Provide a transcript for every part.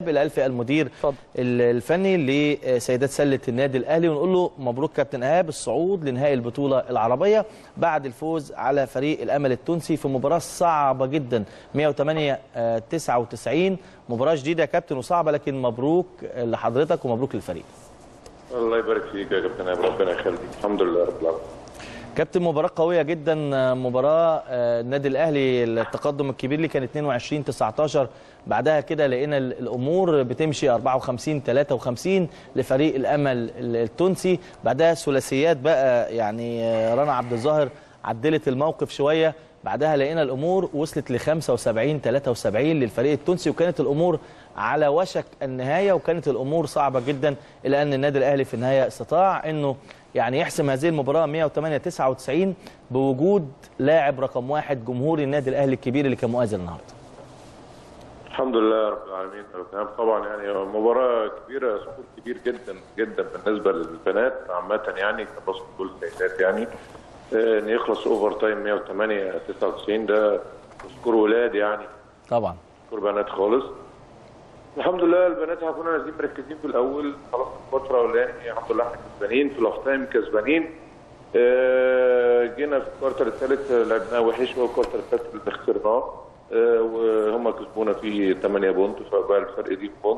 الالفي المدير الفني لسيدات سله النادي الاهلي ونقول له مبروك كابتن ايهاب الصعود لنهائي البطوله العربيه بعد الفوز على فريق الامل التونسي في مباراه صعبه جدا 108 99 مباراه جديده يا كابتن وصعبه لكن مبروك لحضرتك ومبروك للفريق الله يبارك فيك يا كابتن ايهاب ربنا يخليك الحمد لله رب العالمين كابتن مباراة قوية جدا مباراة النادي الأهلي التقدم الكبير اللي كان 22 19 بعدها كده لقينا الأمور بتمشي 54 53 لفريق الأمل التونسي بعدها ثلاثيات بقى يعني رنا عبد الظاهر عدلت الموقف شوية بعدها لقينا الأمور وصلت ل 75 73 للفريق التونسي وكانت الأمور على وشك النهاية وكانت الأمور صعبة جدا إلى أن النادي الأهلي في النهاية استطاع أنه يعني يحسم هذه المباراة 108 99 بوجود لاعب رقم واحد جمهور النادي الأهلي الكبير اللي كان مؤازر النهارده. الحمد لله رب العالمين طبعا يعني مباراة كبيرة سكور كبير جدا جدا بالنسبة للبنات عامة يعني كباسكت بول سيدات يعني ان يخلص اوفر تايم 108 99 ده سكور ولاد يعني طبعا سكور بنات خالص الحمد لله البنات هيكونوا نازلين مركزين في الاول خلاص الفتره الاولانيه الحمد لله احنا كسبانين في الاوف تايم كسبانين آه جينا في الكوارتر الثالث لعبناه وحش والكوارتر الثالث اللي خسرناه آه وهم كسبونا فيه 8 بونت فبقى الفرق دي بونت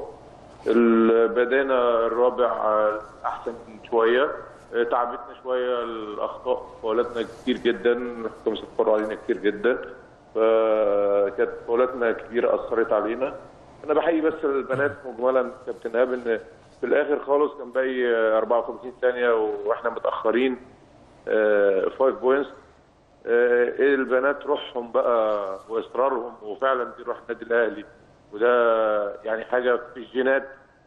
بدينا الرابع احسن شويه آه تعبتنا شويه الاخطاء فاولاتنا كتير جدا الحكام صفروا علينا كتير جدا فكانت فاولاتنا كبيره اثرت علينا انا بحيي بس البنات مجملا كابتن ايهاب ان في الاخر خالص كان باقي 54 ثانيه واحنا متاخرين 5 بوينتس البنات روحهم بقى واصرارهم وفعلا دي روح النادي الاهلي وده يعني حاجه في الجينات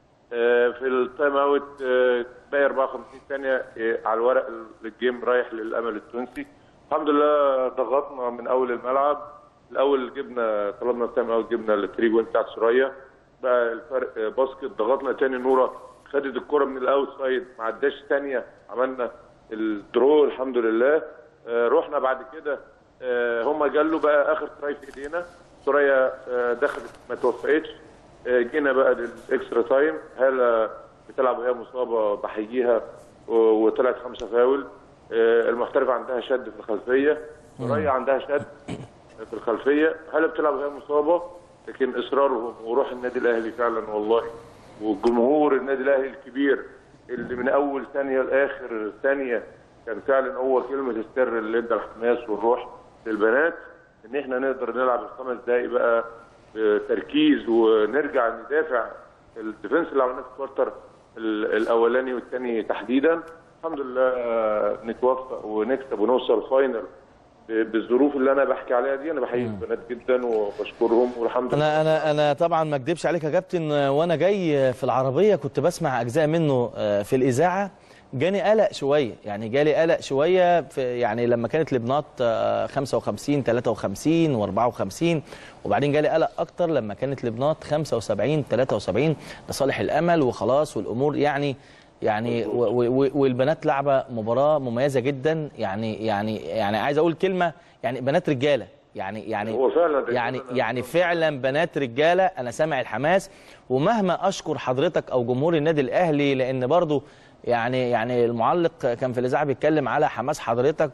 في التايم اوت باقي 54 ثانيه على الورق الجيم رايح للامل التونسي الحمد لله ضغطنا من اول الملعب الاول جبنا طلبنا التايم اوت جبنا الثري بوينت بتاعت سوريا بقى الفرق باسكت ضغطنا تاني نوره خدت الكره من الاوت سايد ما عداش ثانيه عملنا الدرو الحمد لله آه رحنا بعد كده آه هم جالوا بقى اخر تراي في ايدينا سوريا آه دخلت ما توفقتش آه جينا بقى للاكسترا تايم هاله بتلعب وهي مصابه بحييها وطلعت خمسه فاول آه المحترفه عندها شد في الخلفيه سوريا عندها شد في الخلفيه هلا بتلعب وهي مصابه لكن اصرارهم وروح النادي الاهلي فعلا والله وجمهور النادي الاهلي الكبير اللي من اول ثانيه لاخر ثانيه كان فعلا هو كلمه السر اللي ادى الحماس والروح للبنات ان احنا نقدر نلعب الخمس دقائق بقى بتركيز ونرجع ندافع الديفنس اللي عملناه في الكوارتر الاولاني والثاني تحديدا الحمد لله نتوفق ونكسب ونوصل فاينل بالظروف اللي انا بحكي عليها دي انا بحيي البنات جدا وبشكرهم والحمد لله انا انا انا طبعا ما اكذبش عليك يا كابتن وانا جاي في العربيه كنت بسمع اجزاء منه في الاذاعه جاني قلق شويه يعني جالي قلق شويه في يعني لما كانت لبنات 55 53 و54 وبعدين جالي قلق اكتر لما كانت لبنات 75 73 لصالح الامل وخلاص والامور يعني يعني والبنات لعبه مباراه مميزه جدا يعني يعني يعني عايز اقول كلمه يعني بنات رجاله يعني يعني هو فعلا يعني يعني فعلا بنات رجاله انا سامع الحماس ومهما اشكر حضرتك او جمهور النادي الاهلي لان برضو يعني يعني المعلق كان في الاذاعه بيتكلم على حماس حضرتك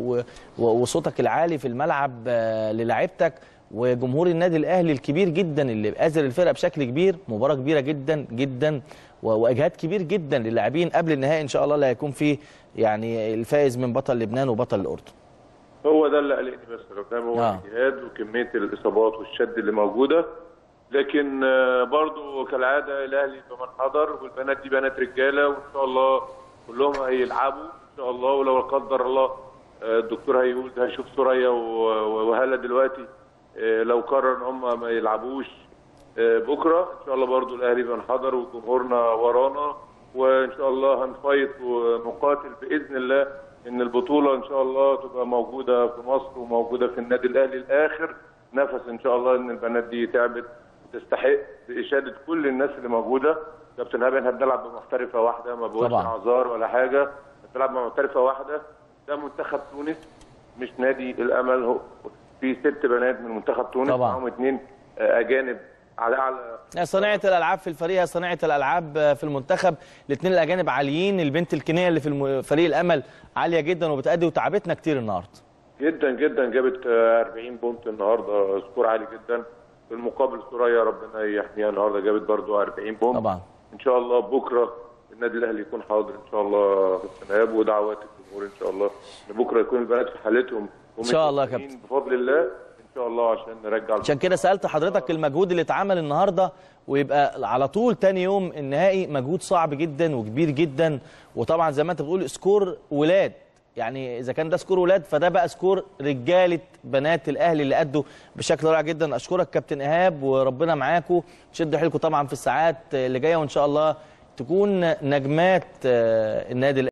وصوتك العالي في الملعب للاعيبتك وجمهور النادي الاهلي الكبير جدا اللي بآزر الفرقه بشكل كبير مباراه كبيره جدا جدا واجهاد كبير جدا للاعبين قبل النهائي ان شاء الله اللي هيكون فيه يعني الفائز من بطل لبنان وبطل الاردن هو ده اللي قلقني بس قدام هو آه. الاجهاد وكميه الاصابات والشد اللي موجوده لكن برضو كالعاده الاهلي بمن حضر والبنات دي بنات رجاله وان شاء الله كلهم هيلعبوا ان شاء الله ولو لا قدر الله الدكتور هيقول هيشوف سوريا وهلا دلوقتي لو قرر ان هم ما يلعبوش بكره ان شاء الله برضو الاهلي بنحضر وجمهورنا ورانا وان شاء الله هنفايت ونقاتل باذن الله ان البطوله ان شاء الله تبقى موجوده في مصر وموجوده في النادي الاهلي الاخر نفس ان شاء الله ان البنات دي تعبت تستحق باشاده كل الناس اللي موجوده كابتن هابن بنلعب بمحترفه واحده ما بقولش اعذار ولا حاجه بنلعب بمحترفه واحده ده منتخب تونس مش نادي الامل هو في ست بنات من منتخب تونس طبعا. معاهم اثنين اجانب على اعلى يا صناعه الالعاب في الفريق يا صناعه الالعاب في المنتخب الاثنين الاجانب عاليين البنت الكينيه اللي في الم- فريق الامل عاليه جدا وبتأدي وتعبتنا كتير النهارده جدا جدا جابت آه، 40 بونت النهارده سكور عالي جدا في المقابل سوريا ربنا يحميها النهارده جابت برضو 40 بونت طبعا ان شاء الله بكره النادي الاهلي يكون حاضر ان شاء الله في التناب ودعوات الجمهور ان شاء الله ان بكره يكون البنات في حالتهم إن شاء الله يا ومتوفقين بفضل الله ان شاء الله عشان نرجع عشان كده سالت حضرتك المجهود اللي اتعمل النهارده ويبقى على طول تاني يوم النهائي مجهود صعب جدا وكبير جدا وطبعا زي ما انت بتقول سكور ولاد يعني اذا كان ده سكور ولاد فده بقى سكور رجاله بنات الاهلي اللي ادوا بشكل رائع جدا اشكرك كابتن ايهاب وربنا معاكم شدوا حيلكم طبعا في الساعات اللي جايه وان شاء الله تكون نجمات آه، النادي